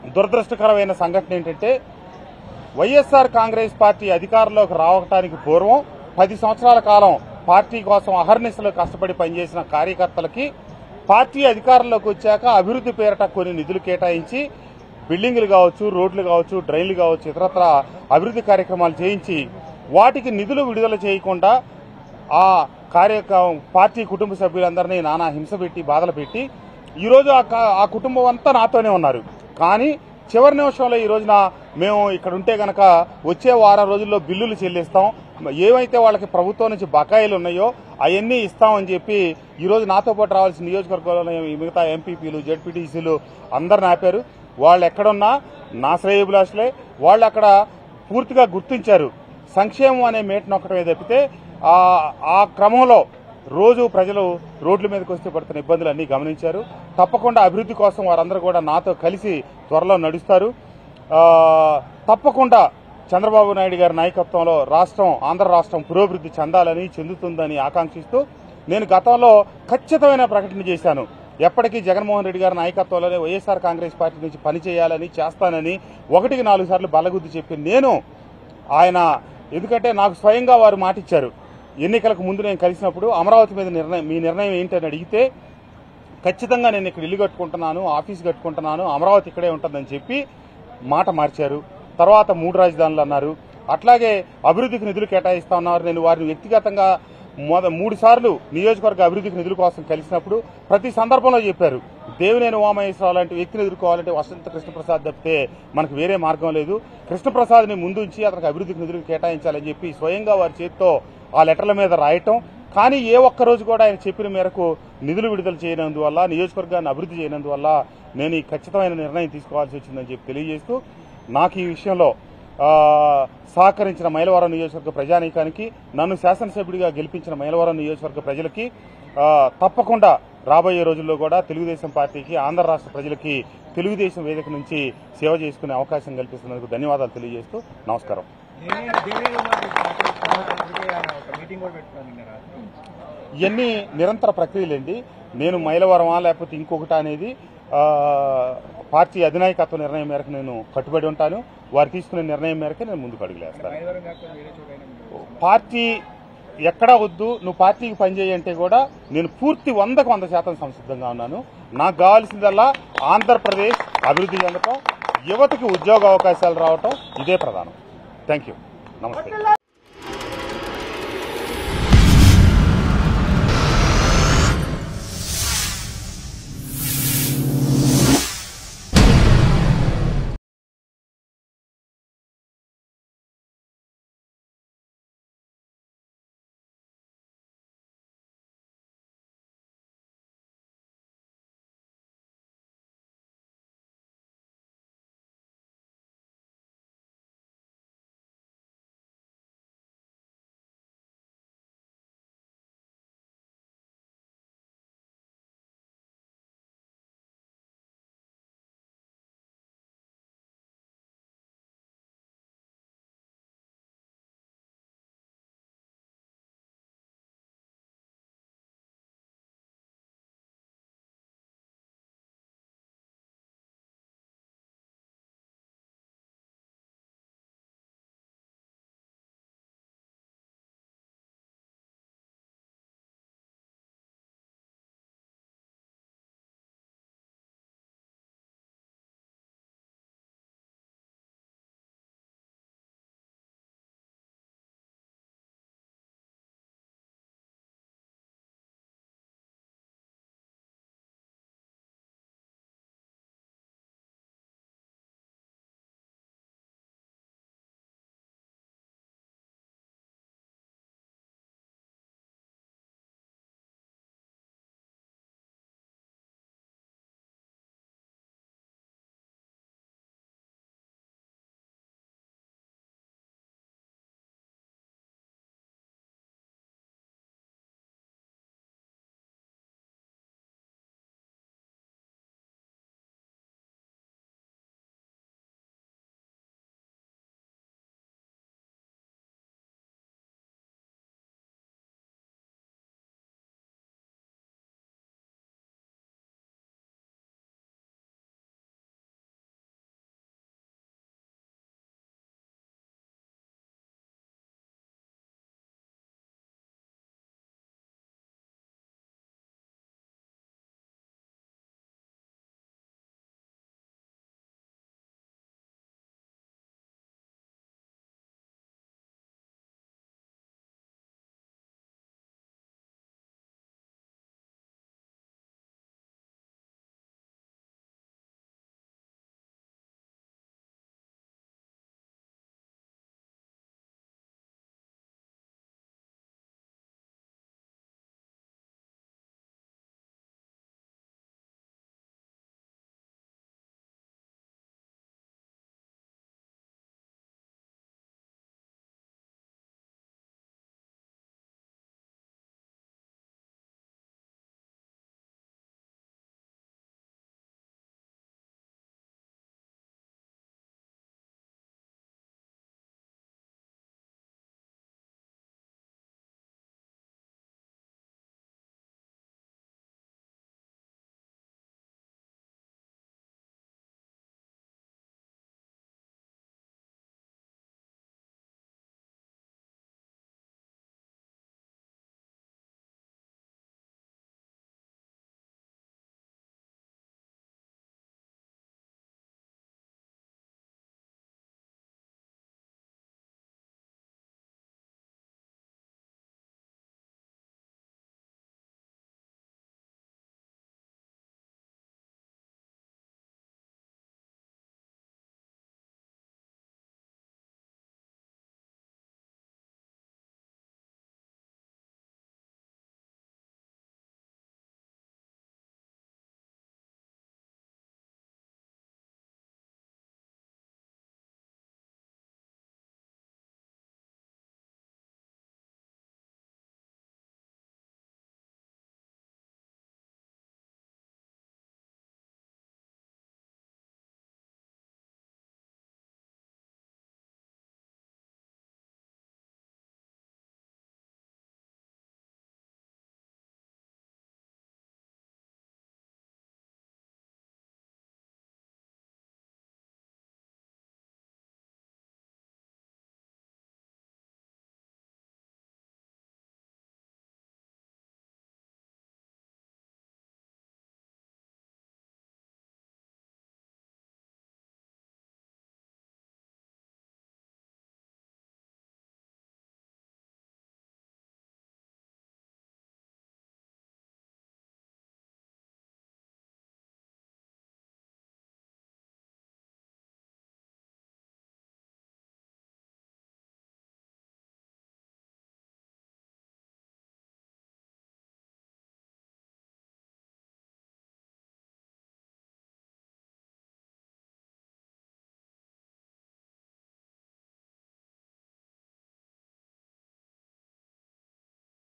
దురదృష్టకరమైన సంఘటన ఏంటంటే వైఎస్ఆర్ కాంగ్రెస్ పార్టీ అధికారంలోకి రావటానికి పూర్వం పది సంవత్సరాల కాలం పార్టీ కోసం అహర్నిశలు కష్టపడి పనిచేసిన కార్యకర్తలకి పార్టీ అధికారంలోకి వచ్చాక అభివృద్ధి పేరట కొన్ని నిధులు కేటాయించి బిల్డింగులు కావచ్చు రోడ్లు కావచ్చు డ్రైన్లు కావచ్చు ఇతరత్ర అభివృద్ధి కార్యక్రమాలు చేయించి వాటికి నిధులు విడుదల చేయకుండా ఆ కార్య పార్టీ కుటుంబ సభ్యులందరినీ నానా హింస పెట్టి బాధలు పెట్టి ఈరోజు ఆ కా- ఆ కుటుంబం అంతా నాతోనే ఉన్నారు కానీ చివరి నిమిషంలో ఈ రోజున మేము ఇక్కడ ఉంటే గనక వచ్చే వారం రోజుల్లో బిల్లులు చెల్లిస్తాం ఏవైతే వాళ్ళకి ప్రభుత్వం నుంచి బకాయిలు ఉన్నాయో అవన్నీ ఇస్తామని చెప్పి ఈ రోజు నాతో పాటు రావాల్సిన నియోజకవర్గంలో ఈ మిగతా ఎంపీపీలు జడ్పీటీసీలు అందరిని ఆపారు వాళ్ళు ఎక్కడున్నా నా శ్రేయభిలాషులే వాళ్ళు అక్కడ పూర్తిగా గుర్తించారు సంక్షేమం అనే మేట నొక్కడమే తప్పితే ఆ ఆ క్రమంలో రోజు ప్రజలు రోడ్ల మీదకి వస్తే పడుతున్న ఇబ్బందులు అన్ని గమనించారు తప్పకుండా అభివృద్ధి కోసం వారందరూ కూడా నాతో కలిసి త్వరలో నడుస్తారు ఆ, తప్పకుండా చంద్రబాబు నాయుడు గారి నాయకత్వంలో రాష్ట్రం ఆంధ్ర రాష్ట్రం పురోభివృద్ధి చెందాలని చెందుతుందని ఆకాంక్షిస్తూ నేను గతంలో ఖచ్చితమైన ప్రకటన చేశాను ఎప్పటికీ జగన్మోహన్ రెడ్డి గారి నాయకత్వంలోనే వైఎస్ఆర్ కాంగ్రెస్ పార్టీ నుంచి పనిచేయాలని చేస్తానని ఒకటికి నాలుగు సార్లు బలగుద్ది చెప్పి నేను ఆయన ఎందుకంటే నాకు స్వయంగా వారు మాటిచ్చారు ఎన్నికలకు ముందు నేను కలిసినప్పుడు అమరావతి మీద నిర్ణయం మీ నిర్ణయం ఏంటని అడిగితే ఖచ్చితంగా నేను ఇక్కడ ఇల్లు కట్టుకుంటున్నాను ఆఫీస్ కట్టుకుంటున్నాను అమరావతి ఇక్కడే ఉంటుందని చెప్పి మాట మార్చారు తర్వాత మూడు రాజధానులు అన్నారు అట్లాగే అభివృద్ధికి నిధులు కేటాయిస్తా ఉన్నారు నేను వారిని వ్యక్తిగతంగా మొద మూడు సార్లు నియోజకవర్గ అభివృద్ధికి నిధుల కోసం కలిసినప్పుడు ప్రతి సందర్భంలో చెప్పారు దేవినేని ఉమామహేశ్వరరావు లాంటి వ్యక్తిని ఎదుర్కోవాలంటే వసంత కృష్ణప్రసాద్ తప్పితే మనకు వేరే మార్గం లేదు కృష్ణప్రసాద్ని ముందుంచి అతనికి అభివృద్ధికి నిధులు కేటాయించాలని చెప్పి స్వయంగా వారి చేతితో ఆ లెటర్ల మీద రాయటం కానీ ఏ ఒక్క రోజు కూడా ఆయన చెప్పిన మేరకు నిధులు విడుదల చేయనందువల్ల నియోజకవర్గాన్ని అభివృద్ధి చేయనందువల్ల నేను ఈ ఖచ్చితమైన నిర్ణయం తీసుకోవాల్సి వచ్చిందని చెప్పి తెలియజేస్తూ నాకు ఈ విషయంలో ఆ, సహకరించిన మైలవరం నియోజకవర్గ ప్రజానీకానికి నన్ను శాసనసభ్యుడిగా గెలిపించిన మైలవరం నియోజకవర్గ ప్రజలకి ఆ, తప్పకుండా రాబోయే రోజుల్లో కూడా తెలుగుదేశం పార్టీకి ఆంధ్ర రాష్ట్ర ప్రజలకి తెలుగుదేశం వేదిక నుంచి సేవ చేసుకునే అవకాశం కల్పిస్తున్నందుకు ధన్యవాదాలు తెలియజేస్తూ నమస్కారం దేని దేని అందుకే ఆయన ఒక మీటింగ్ కూడా పెట్టుకున్నాను నిన్న రాత్రి ఇవన్నీ నిరంతర ప్రక్రియలండి నేను మైలవరమా లేకపోతే ఇంకొకటి అనేది ఆ, పార్టీ అధినాయకత్వ నిర్ణయం మేరకు నేను కట్టుబడి ఉంటాను వారు తీసుకునే నిర్ణయం మేరకే నేను ముందుకు అడుగులేస్తాను మైలవరం కాకుండా వేరే చోట అయినా మీరు పార్టీ ఎక్కడా వద్దు నువ్వు పార్టీకి పనిచేయంటే కూడా నేను పూర్తి వందకు వంద శాతం సంసిద్ధంగా ఉన్నాను నాకు కావాల్సిందల్లా ఆంధ్రప్రదేశ్ అభివృద్ధి చెందటం యువతకి ఉద్యోగ అవకాశాలు రావటం ఇదే ప్రధానం థ్యాంక్ యూ నమస్తే